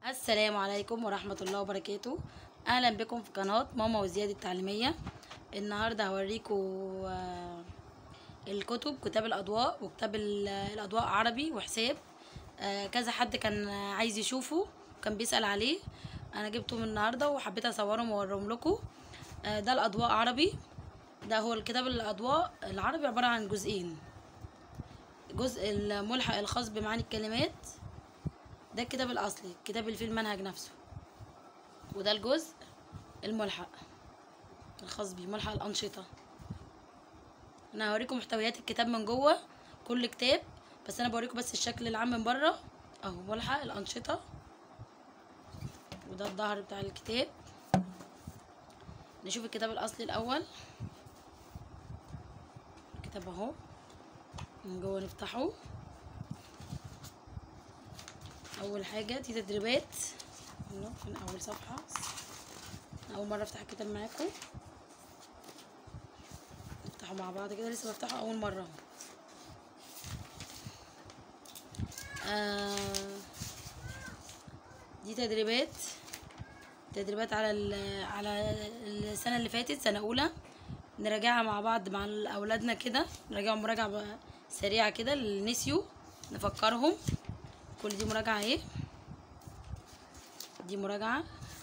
السلام عليكم ورحمة الله وبركاته أهلا بكم في قناة ماما وزياد التعليمية النهاردة هوريكم آه، الكتب كتاب الأضواء وكتاب ال- الأضواء عربي وحساب آه، كذا حد كان عايز يشوفه كان بيسأل عليه أنا جبتهم النهاردة وحبيت أصورهم وأوريهم لكم آه، ده الأضواء عربي ده هو الكتاب الأضواء العربي عبارة عن جزئين جزء الملحق الخاص بمعاني الكلمات ده الكتاب الأصلي الكتاب اللي فيه المنهج نفسه وده الجزء الملحق الخاص بيه ملحق الأنشطة أنا هوريكم محتويات الكتاب من جوه كل كتاب بس أنا بوريكم بس الشكل العام من بره أهو ملحق الأنشطة وده الظهر بتاع الكتاب نشوف الكتاب الأصلي الأول الكتاب أهو من جوه نفتحه اول حاجه دي تدريبات يلا، من اول صفحه اول مره افتح الكتاب معاكم نفتحه مع بعض كده لسه بفتحه اول مره آه دي تدريبات تدريبات على ال- على السنه اللي فاتت سنه اولى نراجعها مع بعض مع اولادنا كده نراجعهم مراجعه ب- سريعه كده اللي نسيوا نفكرهم كل دي مراجعة اهي دي مراجعة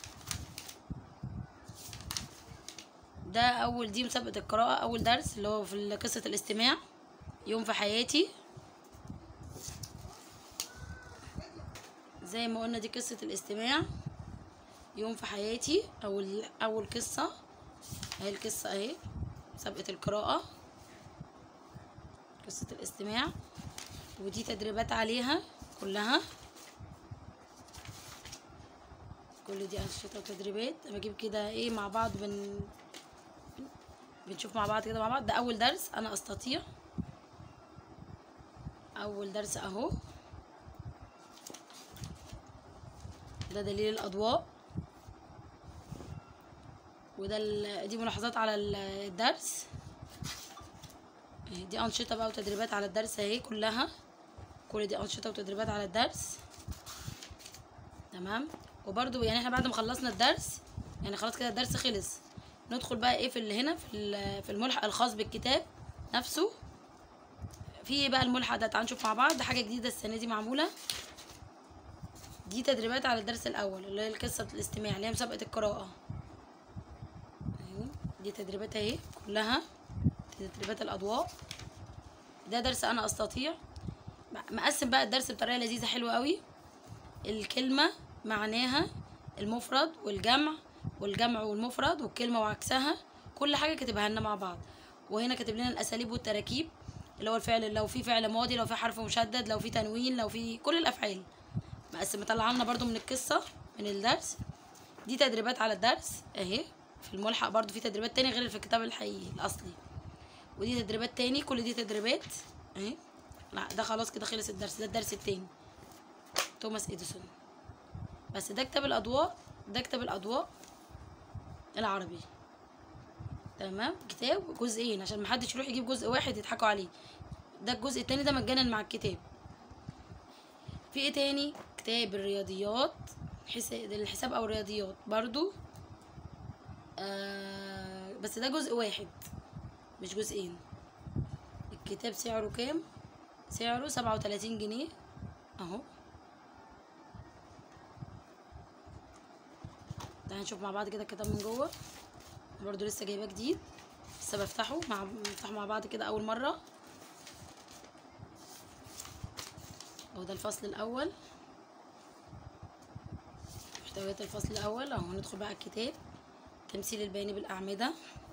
ده أول دي مسابقة القراءة أول درس اللي هو في قصة الاستماع يوم في حياتي زي ما قلنا دي قصة الاستماع يوم في حياتي أول أول قصة اهي القصة اهي مسابقة القراءة قصة الاستماع ودي تدريبات عليها كلها كل دي أنشطة وتدريبات بجيب كده ايه مع بعض بن بنشوف مع بعض كده مع بعض ده أول درس أنا أستطيع أول درس أهو ده دليل الأضواء وده ال- دي ملاحظات على ال- الدرس دي أنشطة بقى وتدريبات على الدرس اهي كلها كل دي أنشطة وتدريبات على الدرس تمام وبرده يعني احنا بعد ما خلصنا الدرس يعني خلاص كده الدرس خلص ندخل بقى ايه في اللي هنا في ال- في الملحق الخاص بالكتاب نفسه في بقى الملحق ده تعالوا نشوف مع بعض حاجة جديدة السنة دي معمولة دي تدريبات على الدرس الأول اللي هي قصة الاستماع اللي هي مسابقة القراءة أهي، دي تدريبات اهي كلها تدريبات الأضواء ده درس أنا أستطيع مقسم بقى الدرس بطريقه لذيذه حلوه قوي الكلمه معناها المفرد والجمع والجمع والمفرد والكلمه وعكسها كل حاجه كاتبها لنا مع بعض وهنا كاتب لنا الاساليب والتراكيب اللي هو الفعل لو في فعل ماضي لو في حرف مشدد لو في تنوين لو في كل الافعال مقسم مطلع لنا برضو من القصه من الدرس دي تدريبات على الدرس اهي في الملحق برضو في تدريبات تاني غير في الكتاب الحقيقي الاصلي ودي تدريبات تاني كل دي تدريبات اهي لا ده خلاص كده خلص الدرس ده الدرس التاني توماس اديسون بس ده كتاب الاضواء ده كتاب الاضواء العربي تمام كتاب جزئين عشان محدش يروح يجيب جزء واحد يضحكوا عليه ده الجزء التاني ده مجانا مع الكتاب في ايه تاني كتاب الرياضيات حساب الحساب او الرياضيات برضو آه بس ده جزء واحد مش جزئين الكتاب سعره كام سعره سبعة وتلاتين جنيه اهو تعالى نشوف مع بعض كده الكتاب من جوه برضو لسه جايباه جديد لسه بفتحه مع بنفتحه مع بعض كده اول مره اهو ده الفصل الاول محتويات الفصل الاول اهو هندخل بقى الكتاب تمثيل البياني بالاعمده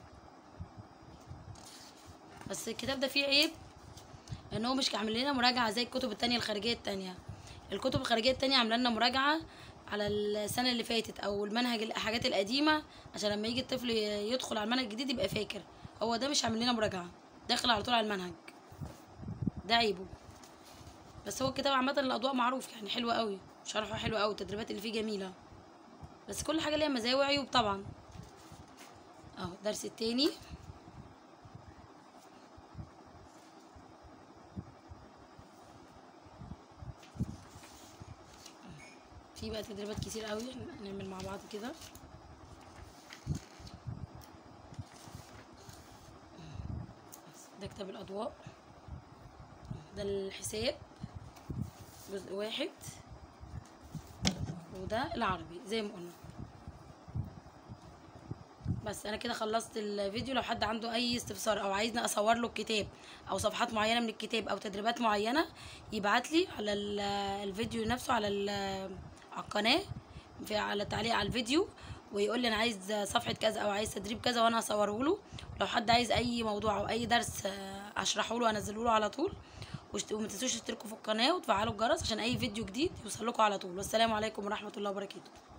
بس الكتاب ده فيه عيب ان هو مش عامل لنا مراجعه زي الكتب التانية الخارجيه التانية الكتب الخارجيه التانية عامله لنا مراجعه على السنه اللي فاتت او المنهج الحاجات القديمه عشان لما يجي الطفل يدخل على المنهج الجديد يبقى فاكر هو ده مش عامل لنا مراجعه داخل على طول على المنهج ده عيبه بس هو الكتاب عامه الاضواء معروف يعني حلو قوي شرحه حلو قوي التدريبات اللي فيه جميله بس كل حاجه ليها مزايا وعيوب طبعا اهو الدرس التاني في بقى تدريبات كتير قوي نعمل مع بعض كده ده كتاب الاضواء ده الحساب جزء واحد وده العربي زي ما قلنا بس انا كده خلصت الفيديو لو حد عنده اي استفسار او عايزني اصور له الكتاب او صفحات معينه من الكتاب او تدريبات معينه يبعت لي على ال- الفيديو نفسه على ال- على القناه في على التعليق على الفيديو ويقول لي انا عايز صفحه كذا او عايز تدريب كذا وانا اصوره له لو حد عايز اي موضوع او اي درس آه، اشرحه له وانزله له على طول واشت- وما تنسوش تشتركوا في القناه وتفعلوا الجرس عشان اي فيديو جديد يوصل لكم على طول والسلام عليكم ورحمه الله وبركاته